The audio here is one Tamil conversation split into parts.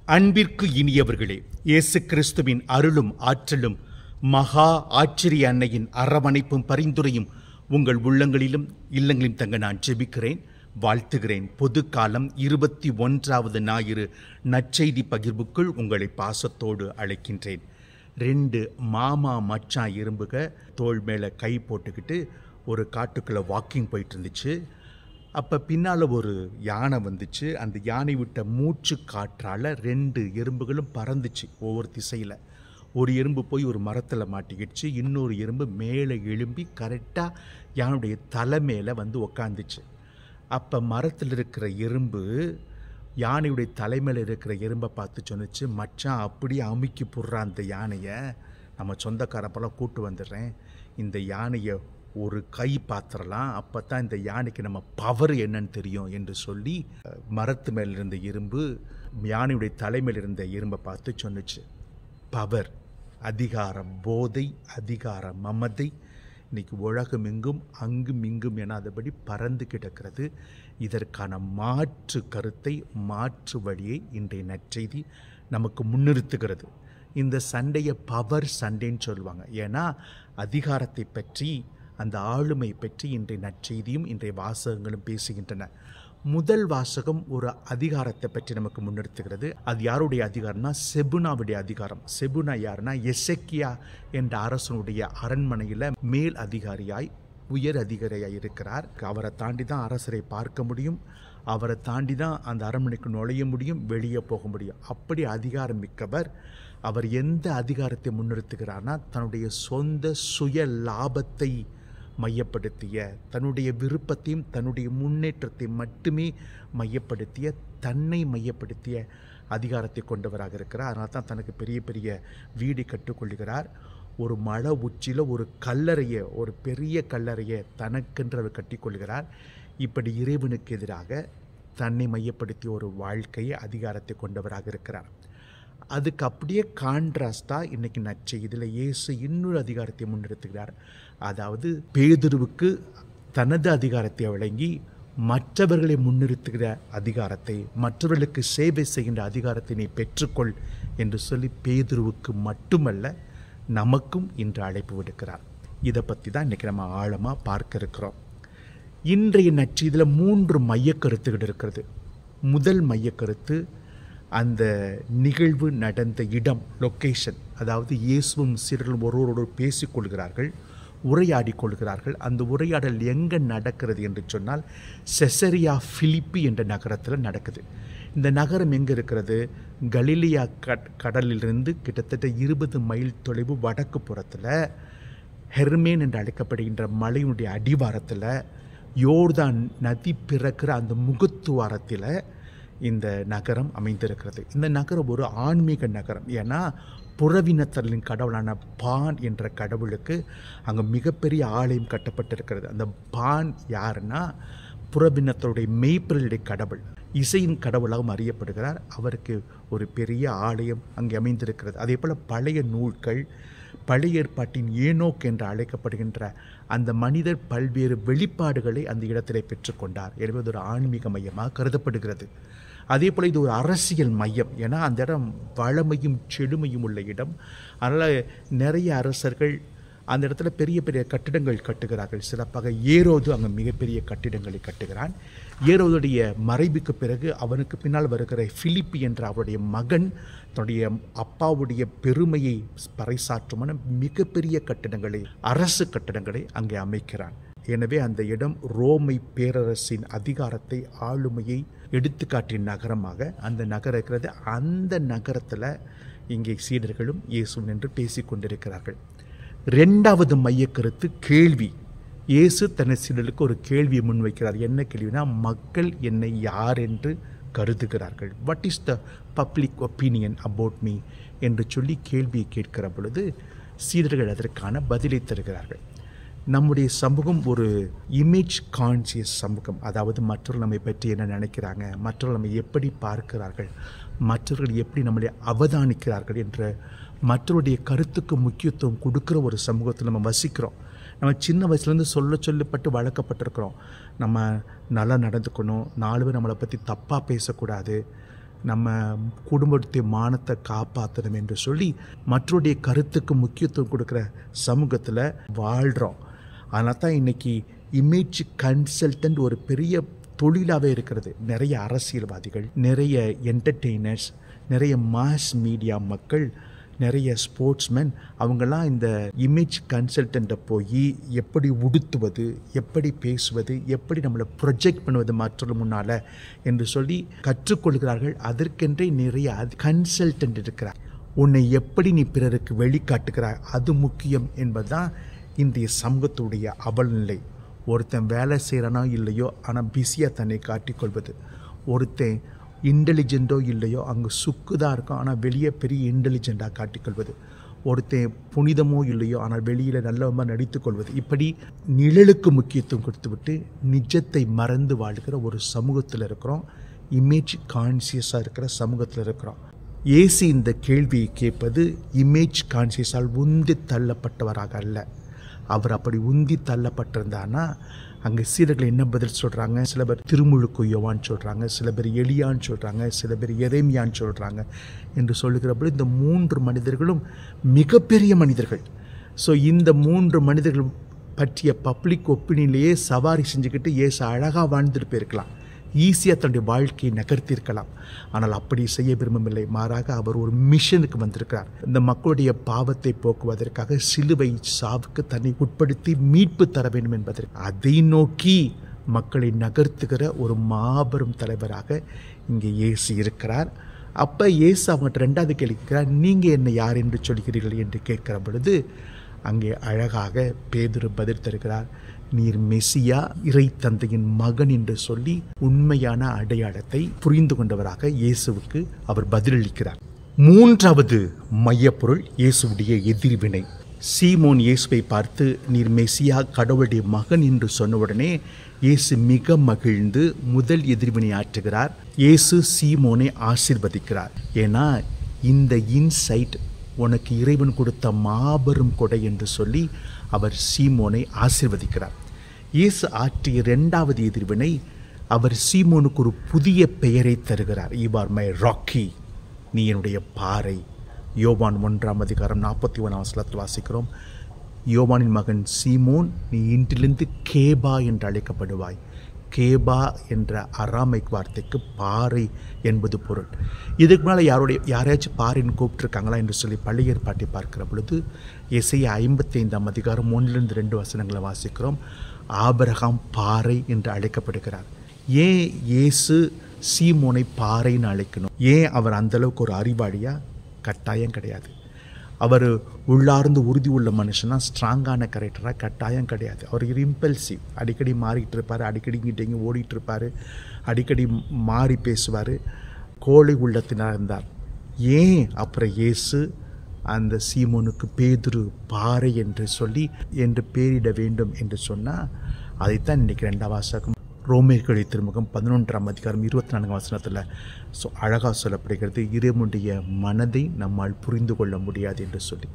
அன்பிற்கு இனியவர்களே இயேசு கிறிஸ்துவின் அருளும் ஆற்றலும் மகா ஆச்சரிய அன்னையின் அரவணைப்பும் பரிந்துரையும் உங்கள் உள்ளங்களிலும் இல்லங்களிலும் தங்க நான் ஜெபிக்கிறேன் வாழ்த்துகிறேன் பொது காலம் இருபத்தி ஒன்றாவது ஞாயிறு நற்செய்தி பகிர்வுக்குள் உங்களை பாசத்தோடு அழைக்கின்றேன் ரெண்டு மாமா மச்சான் இரும்புக தோள் மேலே கை போட்டுக்கிட்டு ஒரு காட்டுக்குள்ளே வாக்கிங் போயிட்டு இருந்துச்சு அப்போ பின்னால் ஒரு யானை வந்துச்சு அந்த யானை விட்ட மூச்சு காற்றால் ரெண்டு எறும்புகளும் பறந்துச்சு ஒவ்வொரு திசையில் ஒரு எறும்பு போய் ஒரு மரத்தில் மாட்டிக்கிடுச்சு இன்னொரு எறும்பு மேலே எழும்பி கரெக்டாக யானுடைய தலை மேலே வந்து உக்காந்துச்சு அப்போ மரத்தில் இருக்கிற எறும்பு யானையுடைய தலைமையில் இருக்கிற எறும்பை பார்த்து சொன்னுச்சு மச்சான் அப்படியே அமுக்கி போடுற அந்த யானையை நம்ம சொந்தக்காரப்பெல்லாம் கூட்டு வந்துடுறேன் இந்த யானையை ஒரு கை பாத்திரலாம் அப்போ தான் இந்த யானைக்கு நம்ம பவர் என்னன்னு தெரியும் என்று சொல்லி அஹ், மரத்து மேல் இருந்த எறும்பு யானையுடைய தலைமையில் இருந்த எறும்பை பார்த்து சொன்னுச்சு பவர் அதிகாரம் போதை அதிகார மமதை இன்னைக்கு உலகமெங்கும் அங்கும் இங்கும் எனாதபடி பறந்து கிடக்கிறது இதற்கான மாற்று கருத்தை மாற்று வழியை இன்றைய நற்செய்தி நமக்கு முன்னிறுத்துகிறது இந்த சண்டையை பவர் சண்டைன்னு சொல்லுவாங்க ஏன்னா அதிகாரத்தை பற்றி அந்த ஆளுமை பற்றி இன்றைய நற்செய்தியும் இன்றைய வாசகங்களும் பேசுகின்றன முதல் வாசகம் ஒரு அதிகாரத்தை பற்றி நமக்கு முன்னிறுத்துகிறது அது யாருடைய அதிகாரம்னா செபுனாவுடைய அதிகாரம் செபுனா யாருன்னா எசெக்கியா என்ற அரசனுடைய அரண்மனையில் மேல் அதிகாரியாய் உயர் அதிகாரியாய் இருக்கிறார் அவரை தாண்டி தான் அரசரை பார்க்க முடியும் அவரை தாண்டி தான் அந்த அரண்மனைக்கு நுழைய முடியும் வெளியே போக முடியும் அப்படி அதிகாரம் மிக்கவர் அவர் எந்த அதிகாரத்தை முன்னிறுத்துகிறார்னா தன்னுடைய சொந்த சுய லாபத்தை மையப்படுத்திய தன்னுடைய விருப்பத்தையும் தன்னுடைய முன்னேற்றத்தை மட்டுமே மையப்படுத்திய தன்னை மையப்படுத்திய அதிகாரத்தை கொண்டவராக இருக்கிறார் அதனால தான் தனக்கு பெரிய பெரிய வீடு கற்றுக்கொள்கிறார் ஒரு மலை உச்சியில் ஒரு கல்லறையை ஒரு பெரிய கல்லறையை தனக்கென்று அவர் கட்டிக்கொள்கிறார் இப்படி இறைவனுக்கு எதிராக தன்னை மையப்படுத்திய ஒரு வாழ்க்கையை அதிகாரத்தை கொண்டவராக இருக்கிறார் அதுக்கு அப்படியே கான்ட்ராஸ்டாக இன்னைக்கு நற்செய்தியில் இயேசு இன்னொரு அதிகாரத்தை முன்னெடுத்துகிறார் அதாவது பேதுருவுக்கு தனது அதிகாரத்தை வழங்கி மற்றவர்களை முன்னிறுத்துகிற அதிகாரத்தை மற்றவர்களுக்கு சேவை செய்கின்ற அதிகாரத்தை நீ பெற்றுக்கொள் என்று சொல்லி பேதுருவுக்கு மட்டுமல்ல நமக்கும் இன்று அழைப்பு விடுக்கிறார் இதை பற்றி தான் இன்றைக்கி நம்ம ஆழமாக பார்க்க இருக்கிறோம் இன்றைய நற்செய்தியில் மூன்று மையக்கருத்துகள் இருக்கிறது முதல் மையக்கருத்து அந்த நிகழ்வு நடந்த இடம் லொக்கேஷன் அதாவது இயேசுவும் சீடர்களும் ஒருவரோடு பேசிக்கொள்கிறார்கள் உரையாடி கொள்கிறார்கள் அந்த உரையாடல் எங்கே நடக்கிறது என்று சொன்னால் செசரியா பிலிப்பி என்ற நகரத்தில் நடக்குது இந்த நகரம் எங்கே இருக்கிறது கலிலியா கட் கடலிலிருந்து கிட்டத்தட்ட இருபது மைல் தொலைவு வடக்கு புறத்தில் ஹெர்மேன் என்று அழைக்கப்படுகின்ற மலையினுடைய அடிவாரத்தில் யோர்தான் நதி பிறக்கிற அந்த முகத்துவாரத்தில் இந்த நகரம் அமைந்திருக்கிறது இந்த நகரம் ஒரு ஆன்மீக நகரம் ஏன்னா புறவினத்தலின் கடவுளான பான் என்ற கடவுளுக்கு அங்கே மிகப்பெரிய ஆலயம் கட்டப்பட்டிருக்கிறது அந்த பான் யாருன்னா புறவினத்தருடைய மெய்ப்பொருளுடைய கடவுள் இசையின் கடவுளாகவும் அறியப்படுகிறார் அவருக்கு ஒரு பெரிய ஆலயம் அங்கே அமைந்திருக்கிறது அதே போல் பழைய நூல்கள் பழைய ஏற்பாட்டின் ஏனோக் என்று அழைக்கப்படுகின்ற அந்த மனிதர் பல்வேறு வெளிப்பாடுகளை அந்த இடத்திலே பெற்றுக்கொண்டார் எனவே அது ஒரு ஆன்மீக மையமாக கருதப்படுகிறது அதே போல் இது ஒரு அரசியல் மையம் ஏன்னா அந்த இடம் வளமையும் செழுமையும் உள்ள இடம் அதனால் நிறைய அரசர்கள் அந்த இடத்துல பெரிய பெரிய கட்டிடங்கள் கட்டுகிறார்கள் சிறப்பாக ஏரோது அங்கே மிகப்பெரிய கட்டிடங்களை கட்டுகிறான் ஏரோதுடைய மறைவுக்கு பிறகு அவனுக்கு பின்னால் வருகிற பிலிப்பி என்ற அவருடைய மகன் தன்னுடைய அப்பாவுடைய பெருமையை பறைசாற்றுமான மிகப்பெரிய கட்டிடங்களை அரசு கட்டிடங்களை அங்கே அமைக்கிறான் எனவே அந்த இடம் ரோமை பேரரசின் அதிகாரத்தை ஆளுமையை எடுத்துக்காட்டிய நகரமாக அந்த நகரம் இருக்கிறது அந்த நகரத்தில் இங்கே சீடர்களும் இயேசு நின்று பேசிக் கொண்டிருக்கிறார்கள் ரெண்டாவது மையக்கருத்து கேள்வி இயேசு தன் சீடர்களுக்கு ஒரு கேள்வியை முன்வைக்கிறார் என்ன கேள்வினா மக்கள் என்னை யார் என்று கருதுகிறார்கள் what is the public opinion about me என்று சொல்லி கேள்வியை கேட்கிற பொழுது சீடர்கள் அதற்கான பதிலை தருகிறார்கள் நம்முடைய சமூகம் ஒரு இமேஜ் கான்சியஸ் சமூகம் அதாவது மற்றவர்கள் நம்மை பற்றி என்ன நினைக்கிறாங்க மற்றவர்கள் நம்மை எப்படி பார்க்கிறார்கள் மற்றவர்கள் எப்படி நம்மளை அவதானிக்கிறார்கள் என்ற மற்றவருடைய கருத்துக்கு முக்கியத்துவம் கொடுக்குற ஒரு சமூகத்தில் நம்ம வசிக்கிறோம் நம்ம சின்ன வயசுலேருந்து சொல்ல சொல்லப்பட்டு வளர்க்கப்பட்டிருக்கிறோம் நம்ம நல்லா நடந்துக்கணும் நாலு பேர் நம்மளை பற்றி தப்பாக பேசக்கூடாது நம்ம குடும்பத்தை மானத்தை காப்பாற்றணும் என்று சொல்லி மற்றவருடைய கருத்துக்கு முக்கியத்துவம் கொடுக்குற சமூகத்தில் வாழ்கிறோம் அதனால தான் இன்றைக்கி இமேஜ் கன்சல்டன்ட் ஒரு பெரிய தொழிலாகவே இருக்கிறது நிறைய அரசியல்வாதிகள் நிறைய என்டர்டெய்னர்ஸ் நிறைய மாஸ் மீடியா மக்கள் நிறைய ஸ்போர்ட்ஸ்மேன் அவங்கெல்லாம் இந்த இமேஜ் கன்சல்டண்ட்டை போய் எப்படி உடுத்துவது எப்படி பேசுவது எப்படி நம்மளை ப்ரொஜெக்ட் பண்ணுவது மற்றொரு முன்னால் என்று சொல்லி கற்றுக்கொள்கிறார்கள் அதற்கென்றே நிறைய கன்சல்டன்ட் இருக்கிறார் உன்னை எப்படி நீ பிறருக்கு வெளிக்காட்டுகிறாய் அது முக்கியம் என்பதுதான் இன்றைய சமூகத்துடைய அவல்நிலை ஒருத்தன் வேலை செய்கிறானோ இல்லையோ ஆனால் பிஸியாக தன்னை காட்டிக்கொள்வது ஒருத்தன் இன்டெலிஜென்ட்டோ இல்லையோ அங்கே சுக்கு தான் இருக்கும் ஆனால் வெளியே பெரிய இன்டெலிஜெண்ட்டாக காட்டிக்கொள்வது ஒருத்தன் புனிதமோ இல்லையோ ஆனால் வெளியில் நல்லவமாக நடித்துக்கொள்வது இப்படி நிழலுக்கு முக்கியத்துவம் கொடுத்துவிட்டு நிஜத்தை மறந்து வாழ்கிற ஒரு சமூகத்தில் இருக்கிறோம் இமேஜ் கான்சியஸாக இருக்கிற சமூகத்தில் இருக்கிறோம் ஏசி இந்த கேள்வியை கேட்பது இமேஜ் கான்சியஸால் உந்தி தள்ளப்பட்டவராக அல்ல அவர் அப்படி உந்தி தள்ளப்பட்டிருந்தானா அங்கே சீடர்கள் என்ன பதில் சொல்கிறாங்க சில பேர் திருமுழுக்கு யோவான்னு சொல்கிறாங்க சில பேர் எலியான்னு சொல்கிறாங்க சில பேர் எரேமியான்னு சொல்கிறாங்க என்று சொல்லுகிறப்போ இந்த மூன்று மனிதர்களும் மிகப்பெரிய மனிதர்கள் ஸோ இந்த மூன்று மனிதர்கள் பற்றிய பப்ளிக் ஒப்பீனியன்லேயே சவாரி செஞ்சுக்கிட்டு ஏசு அழகாக வாழ்ந்துட்டு போயிருக்கலாம் ஈஸியாக தன்னுடைய வாழ்க்கையை நகர்த்தியிருக்கலாம் ஆனால் அப்படி செய்ய விரும்பவில்லை மாறாக அவர் ஒரு மிஷனுக்கு வந்திருக்கிறார் இந்த மக்களுடைய பாவத்தை போக்குவதற்காக சிலுவை சாவுக்கு தன்னை உட்படுத்தி மீட்பு தர வேண்டும் என்பதற்கு அதை நோக்கி மக்களை நகர்த்துகிற ஒரு மாபெரும் தலைவராக இங்கே இயேசு இருக்கிறார் அப்போ இயேசு அவங்ககிட்ட ரெண்டாவது கேட்கிறார் நீங்கள் என்ன யார் என்று சொல்கிறீர்கள் என்று கேட்கிற பொழுது அங்கே அழகாக பேதுரு பதில் தருகிறார் நீர் மெசியா இறை தந்தையின் மகன் என்று சொல்லி உண்மையான அடையாளத்தை புரிந்து கொண்டவராக இயேசுவுக்கு அவர் பதிலளிக்கிறார் மூன்றாவது மையப்பொருள் இயேசுவுடைய எதிர்வினை சீமோன் இயேசுவை பார்த்து நீர் மெசியா கடவுளுடைய மகன் என்று சொன்னவுடனே இயேசு மிக மகிழ்ந்து முதல் எதிர்வினை ஆற்றுகிறார் இயேசு சீமோனை ஆசிர்வதிக்கிறார் ஏன்னா இந்த இன்சைட் உனக்கு இறைவன் கொடுத்த மாபெரும் கொடை என்று சொல்லி அவர் சீமோனை ஆசிர்வதிக்கிறார் இயேசு ஆற்றிய இரண்டாவது எதிர்வினை அவர் சீமோனுக்கு ஒரு புதிய பெயரை தருகிறார் ஈபார் மை ராக்கி நீ என்னுடைய பாறை யோவான் ஒன்றாம் அதிகாரம் நாற்பத்தி ஒன்றாம் வசனத்தில் வாசிக்கிறோம் யோவானின் மகன் சீமோன் நீ இன்றிலிருந்து கேபா என்று அழைக்கப்படுவாய் கேபா என்ற அராமைக் வார்த்தைக்கு பாறை என்பது பொருள் இதுக்கு முன்னால் யாருடைய யாரையாச்சும் பாறைன்னு கூப்பிட்டுருக்காங்களா என்று சொல்லி பள்ளி ஏற்பாட்டை பார்க்கிற பொழுது இசைய ஐம்பத்தி ஐந்தாம் அதிகாரம் ஒன்றிலிருந்து ரெண்டு வசனங்களை வாசிக்கிறோம் ஆபரகாம் பாறை என்று அழைக்கப்படுகிறார் ஏன் இயேசு சீமோனை பாறைன்னு அழைக்கணும் ஏன் அவர் அந்தளவுக்கு ஒரு அறிவாளியா கட்டாயம் கிடையாது அவர் உள்ளார்ந்து உறுதி உள்ள மனுஷனா ஸ்ட்ராங்கான கரெக்டராக கட்டாயம் கிடையாது அவர் இம்பல்சிவ் அடிக்கடி மாறிட்டு இருப்பார் அடிக்கடி இங்கிட்ட இங்கே ஓடிட்டு இருப்பார் அடிக்கடி மாறி பேசுவார் கோழை உள்ளத்தினார் இருந்தார் ஏன் அப்புறம் இயேசு அந்த சீமோனுக்கு பேதுரு பாறை என்று சொல்லி என்று பேரிட வேண்டும் என்று சொன்னால் அதைத்தான் இன்றைக்கி ரெண்டாம் வாசகம் ரோமேர்களை திருமுகம் பதினொன்றாம் அதிகாரம் இருபத்தி நான்காம் வசனத்தில் ஸோ அழகாக சொல்லப்படுகிறது இறைவனுடைய மனதை நம்மால் புரிந்து கொள்ள முடியாது என்று சொல்லி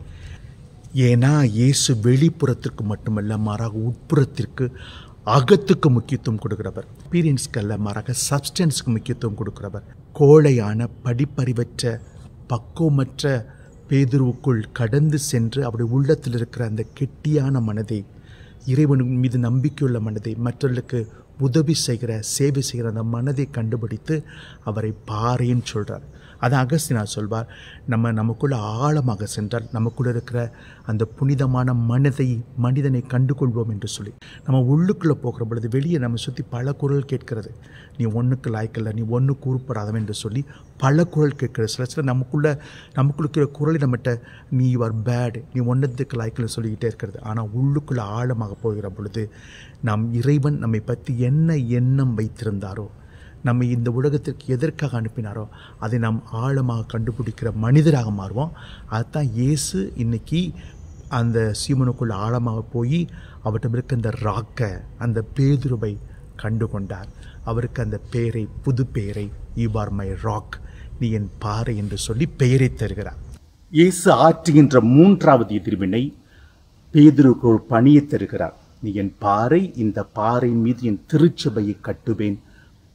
ஏன்னா இயேசு வெளிப்புறத்திற்கு மட்டுமல்ல மாறாக உட்புறத்திற்கு அகத்துக்கு முக்கியத்துவம் கொடுக்கிறவர் எக்ஸ்பீரியன்ஸ்க்கு அல்ல மாறாக சப்ஸ்டன்ஸுக்கு முக்கியத்துவம் கொடுக்கிறவர் கோழையான படிப்பறிவற்ற பக்குவமற்ற பேதுருவுக்குள் கடந்து சென்று அவருடைய உள்ளத்தில் இருக்கிற அந்த கெட்டியான மனதை இறைவன் மீது நம்பிக்கையுள்ள மனதை மற்றவர்களுக்கு உதவி செய்கிற சேவை செய்கிற அந்த மனதை கண்டுபிடித்து அவரை பாறைன்னு சொல்கிறார் அது அகஸ்தினார் சொல்வார் நம்ம நமக்குள்ள ஆழமாக சென்றால் நமக்குள்ள இருக்கிற அந்த புனிதமான மனதை மனிதனை கண்டுகொள்வோம் என்று சொல்லி நம்ம உள்ளுக்குள்ளே போகிற பொழுது வெளியே நம்ம சுற்றி பல குரல் கேட்கிறது நீ ஒன்றுக்கு லாய்க்கல நீ ஒன்றுக்கு உருப்படாதவன் என்று சொல்லி பல குரல் கேட்கிறது சில சில நமக்குள்ள நமக்குள்ள இருக்கிற குரலை நம்மகிட்ட நீ யூஆர் பேட் நீ ஒன்றத்துக்கு லாய்க்கல சொல்லிக்கிட்டே இருக்கிறது ஆனால் உள்ளுக்குள்ளே ஆழமாக போகிற பொழுது நம் இறைவன் நம்மை பற்றி என்ன எண்ணம் வைத்திருந்தாரோ நம்மை இந்த உலகத்திற்கு எதற்காக அனுப்பினாரோ அதை நாம் ஆழமாக கண்டுபிடிக்கிற மனிதராக மாறுவோம் அதுதான் இயேசு இன்னைக்கு அந்த சீமனுக்குள்ள ஆழமாக போய் அவர்கிட்ட இருக்க அந்த ராக்கை அந்த பேதுருவை கண்டு கொண்டார் அவருக்கு அந்த பெயரை புது பெயரை யூஆர் மை ராக் நீ என் பாறை என்று சொல்லி பெயரை தருகிறார் இயேசு ஆற்றுகின்ற மூன்றாவது எதிர்வினை பேதுருக்கு ஒரு பணியை தருகிறார் நீ என் பாறை இந்த பாறை மீது என் திருச்சபையை கட்டுவேன்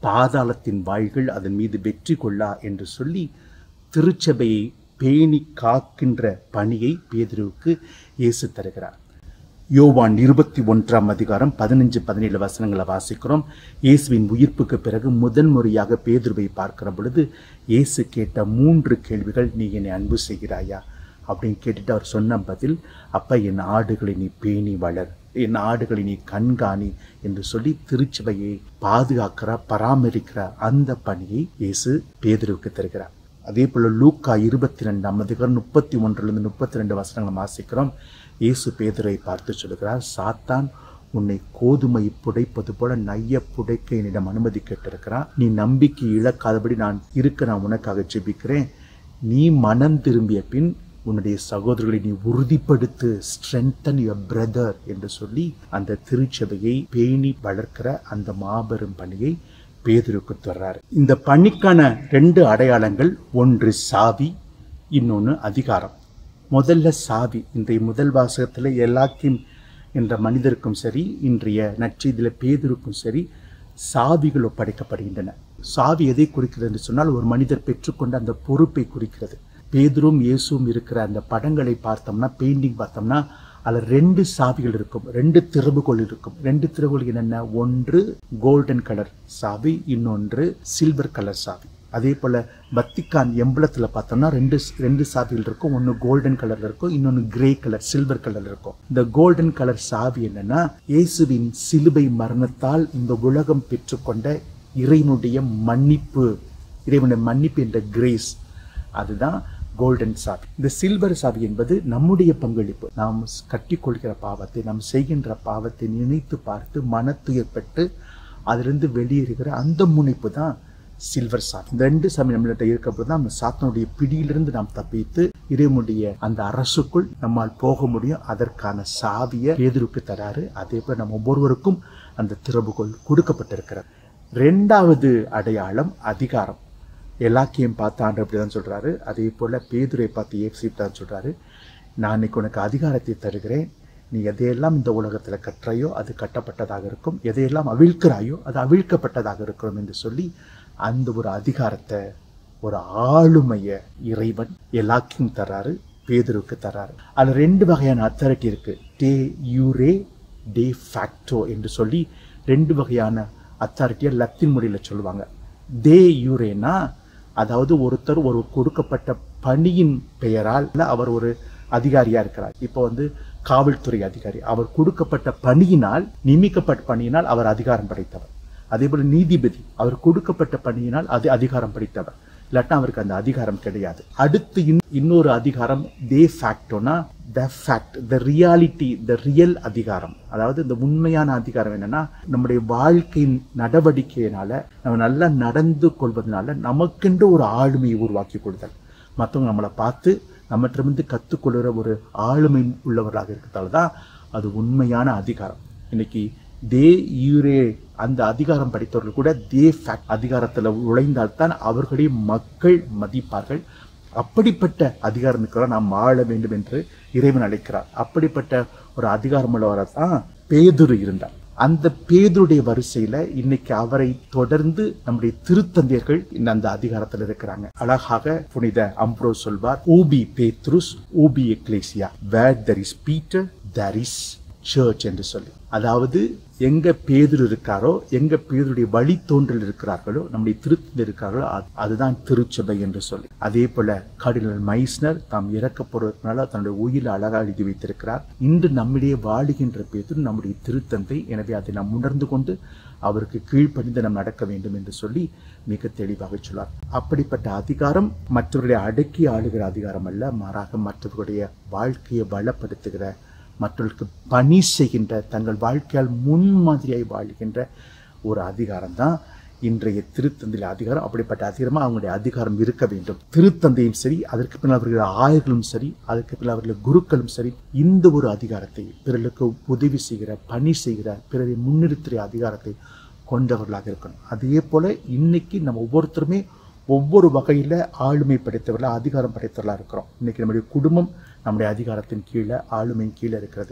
பாதாளத்தின் வாய்கள் அதன் மீது வெற்றி கொள்ளா என்று சொல்லி திருச்சபையை பேணி காக்கின்ற பணியை பேதுருவுக்கு இயேசு தருகிறார் யோவான் இருபத்தி ஒன்றாம் அதிகாரம் பதினஞ்சு பதினேழு வசனங்களை வாசிக்கிறோம் இயேசுவின் உயிர்ப்புக்கு பிறகு முதன் முறையாக பேதுருவை பார்க்கிற பொழுது இயேசு கேட்ட மூன்று கேள்விகள் நீ என்னை அன்பு செய்கிறாயா அப்படின்னு கேட்டுட்டு அவர் சொன்ன பதில் அப்ப என் ஆடுகளை நீ பேணி வளர் என் ஆடுகளை நீ கண்காணி என்று சொல்லி திருச்சபையை பாதுகாக்கிற பராமரிக்கிற அந்த பணியை இயேசு பேதுருவுக்கு தருகிறார் அதே போல லூக்கா இருபத்தி ரெண்டாம் அதிகாரம் முப்பத்தி ஒன்றிலிருந்து முப்பத்தி ரெண்டு வசனங்களை வாசிக்கிறோம் இயேசு பேதுரை பார்த்து சொல்கிறார் சாத்தான் உன்னை கோதுமை புடைப்பது போல நைய புடைக்க என்னிடம் அனுமதி கேட்டிருக்கிறான் நீ நம்பிக்கை இழக்காதபடி நான் இருக்க நான் உனக்காக ஜெபிக்கிறேன் நீ மனம் திரும்பிய பின் உன்னுடைய சகோதரர்களை நீ உறுதிப்படுத்து ஸ்ட்ரென்தன் யுவர் பிரதர் என்று சொல்லி அந்த திருச்சபையை பேணி வளர்க்கிற அந்த மாபெரும் பணியை பேதுருக்கு தர்றாரு இந்த பணிக்கான ரெண்டு அடையாளங்கள் ஒன்று சாவி இன்னொன்று அதிகாரம் முதல்ல சாவி இன்றைய முதல் வாசகத்தில் எல்லாக்கிம் என்ற மனிதருக்கும் சரி இன்றைய நற்செய்தியில் பேதுருக்கும் சரி சாவிகள் ஒப்படைக்கப்படுகின்றன சாவி எதை குறிக்கிறது என்று சொன்னால் ஒரு மனிதர் பெற்றுக்கொண்ட அந்த பொறுப்பை குறிக்கிறது பேதுரும் இயேசுவும் இருக்கிற அந்த படங்களை பார்த்தோம்னா பெயிண்டிங் பார்த்தோம்னா அதில் ரெண்டு சாவிகள் இருக்கும் ரெண்டு திறவுகோல் இருக்கும் ரெண்டு திறவுகோல் என்னென்ன ஒன்று கோல்டன் கலர் சாவி இன்னொன்று சில்வர் கலர் சாவி அதே போல் வத்திக்கான் எம்பளத்தில் பார்த்தோம்னா ரெண்டு ரெண்டு சாவிகள் இருக்கும் ஒன்று கோல்டன் கலரில் இருக்கும் இன்னொன்று கிரே கலர் சில்வர் கலரில் இருக்கும் இந்த கோல்டன் கலர் சாவி என்னன்னா இயேசுவின் சிலுவை மரணத்தால் இந்த உலகம் பெற்றுக்கொண்ட இறைவனுடைய மன்னிப்பு இறைவனுடைய மன்னிப்பு என்ற கிரேஸ் அதுதான் கோல்டன் சாவி இந்த சில்வர் சாவி என்பது நம்முடைய பங்களிப்பு நாம் கட்டிக்கொள்கிற பாவத்தை நாம் செய்கின்ற பாவத்தை நினைத்து பார்த்து மனத்துயர்பட்டு அதிலிருந்து வெளியேறுகிற அந்த முனைப்பு தான் சில்வர் சாவி இந்த ரெண்டு சாமி நம்மள்கிட்ட இருக்கப்போ தான் நம்ம சாத்தனுடைய பிடியிலிருந்து நாம் தப்பித்து இறைவனுடைய அந்த அரசுக்குள் நம்மால் போக முடியும் அதற்கான சாவியை பேதுருக்கு தராரு அதே போல நம்ம ஒவ்வொருவருக்கும் அந்த திறவுகோல் கொடுக்கப்பட்டிருக்கிறது ரெண்டாவது அடையாளம் அதிகாரம் எல்லாக்கையும் பார்த்து ஆண்டு அப்படி தான் சொல்கிறாரு அதே போல் பேதுரை பார்த்து ஏசி தான் சொல்கிறாரு நான் இன்னைக்கு உனக்கு அதிகாரத்தை தருகிறேன் நீ எதையெல்லாம் இந்த உலகத்தில் கற்றையோ அது கட்டப்பட்டதாக இருக்கும் எதையெல்லாம் அவிழ்க்கிறாயோ அது அவிழ்க்கப்பட்டதாக இருக்கும் என்று சொல்லி அந்த ஒரு அதிகாரத்தை ஒரு ஆளுமையை இறைவன் எல்லாத்தையும் தர்றாரு பேதுருக்கு தர்றாரு அதில் ரெண்டு வகையான அத்தாரிட்டி இருக்கு டே யூரே டே ஃபேக்டோ என்று சொல்லி ரெண்டு வகையான அத்தாரிட்டியை லத்தின் மொழியில் சொல்லுவாங்க தே யூரேனா அதாவது ஒருத்தர் ஒரு கொடுக்கப்பட்ட பணியின் பெயரால் அவர் ஒரு அதிகாரியா இருக்கிறார் இப்போ வந்து காவல்துறை அதிகாரி அவர் கொடுக்கப்பட்ட பணியினால் நியமிக்கப்பட்ட பணியினால் அவர் அதிகாரம் படைத்தவர் அதே போல நீதிபதி அவர் கொடுக்கப்பட்ட பணியினால் அது அதிகாரம் படைத்தவர் இல்லாட்டா அவருக்கு அந்த அதிகாரம் கிடையாது அடுத்து இன்னொரு அதிகாரம் தே ஃபேக்டோனா the fact the reality the real அதிகாரம் அதாவது இந்த உண்மையான அதிகாரம் என்னன்னா நம்முடைய வாழ்க்கையின் நடவடிக்கையினால நம்ம நல்லா நடந்து கொள்வதனால நமக்கென்று ஒரு ஆளுமையை உருவாக்கி கொடுத்தல் மற்றவங்க நம்மளை பார்த்து நம்மற்றிருந்து கற்றுக்கொள்கிற ஒரு ஆளுமை உள்ளவர்களாக இருக்கிறதால தான் அது உண்மையான அதிகாரம் இன்னைக்கு தே யூரே அந்த அதிகாரம் படித்தவர்கள் கூட தே ஃபேக்ட் அதிகாரத்தில் உழைந்தால்தான் அவர்களை மக்கள் மதிப்பார்கள் அப்படிப்பட்ட அதிகாரம் இருக்கிற நாம் வாழ வேண்டும் என்று இறைவன் அழைக்கிறார் அப்படிப்பட்ட ஒரு அதிகாரம் உள்ளவராக தான் பேதுரு இருந்தார் அந்த பேதுடைய வரிசையில இன்னைக்கு அவரை தொடர்ந்து நம்முடைய திருத்தந்தையர்கள் இந்த அந்த அதிகாரத்தில் இருக்கிறாங்க அழகாக புனித அம்ப்ரோ சொல்வார் ஊபி பேத்ருஸ் ஊபி எக்லேசியா where there is Peter there is church என்று சொல்லி அதாவது எங்க பேதுரு இருக்காரோ எங்க பேதருடைய வழித்தோன்றல் இருக்கிறார்களோ நம்முடைய திருத்தந்தை இருக்கிறார்களோ அது- அதுதான் திருச்சபை என்று சொல்லி அதே போல கார்டினல் மைஸ்னர் தாம் இறக்கப்படுவதனால தன்னுடைய உயிரை அழகா எழுதி வைத்திருக்கிறார் இன்று நம்மிடையே வாழுகின்ற பேதுரு நம்முடைய திருத்தந்தை எனவே அதை நாம் உணர்ந்து கொண்டு அவருக்கு கீழ்ப்பணிந்து நாம் நடக்க வேண்டும் என்று சொல்லி மிக தெளிவாக சொல்லார் அப்படிப்பட்ட அதிகாரம் மற்றவர்களை அடக்கி ஆளுகிற அதிகாரம் அல்ல மாறாக மற்றவர்களுடைய வாழ்க்கையை பலப்படுத்துகிற மற்றவர்களுக்கு பணி செய்கின்ற தங்கள் வாழ்க்கையால் முன்மாதிரியாய் வாழ்கின்ற ஒரு அதிகாரம் தான் இன்றைய திருத்தந்தையில் அதிகாரம் அப்படிப்பட்ட அதிகாரமா அவங்களுடைய அதிகாரம் இருக்க வேண்டும் திருத்தந்தையும் சரி அதற்கு பின்னால் அவர்கள் ஆயர்களும் சரி அதற்கு பின்னால் அவர்கள் குருக்களும் சரி இந்த ஒரு அதிகாரத்தை பிறருக்கு உதவி செய்கிற பணி செய்கிற பிறரை முன்னிறுத்துகிற அதிகாரத்தை கொண்டவர்களாக இருக்கணும் அதே போல இன்னைக்கு நம்ம ஒவ்வொருத்தருமே ஒவ்வொரு வகையில் ஆளுமை படைத்தவர்களாக அதிகாரம் படைத்தவர்களாக இருக்கிறோம் இன்னைக்கு நம்முடைய குடும்பம் நம்முடைய அதிகாரத்தின் கீழே ஆளுமையின் கீழே இருக்கிறது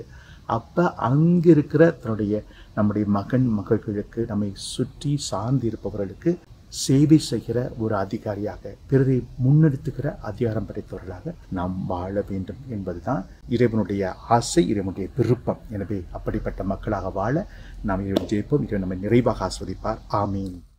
அப்போ அங்கே இருக்கிற தன்னுடைய நம்முடைய மகன் மகள்களுக்கு நம்மை சுற்றி சார்ந்து இருப்பவர்களுக்கு சேவை செய்கிற ஒரு அதிகாரியாக பிறரை முன்னெடுத்துகிற அதிகாரம் படைத்தவர்களாக நாம் வாழ வேண்டும் என்பதுதான் இறைவனுடைய ஆசை இறைவனுடைய விருப்பம் எனவே அப்படிப்பட்ட மக்களாக வாழ நாம் இறைவன் ஜெயிப்போம் இறைவன் நம்மை நிறைவாக ஆஸ்வதிப்பார் ஆமீன்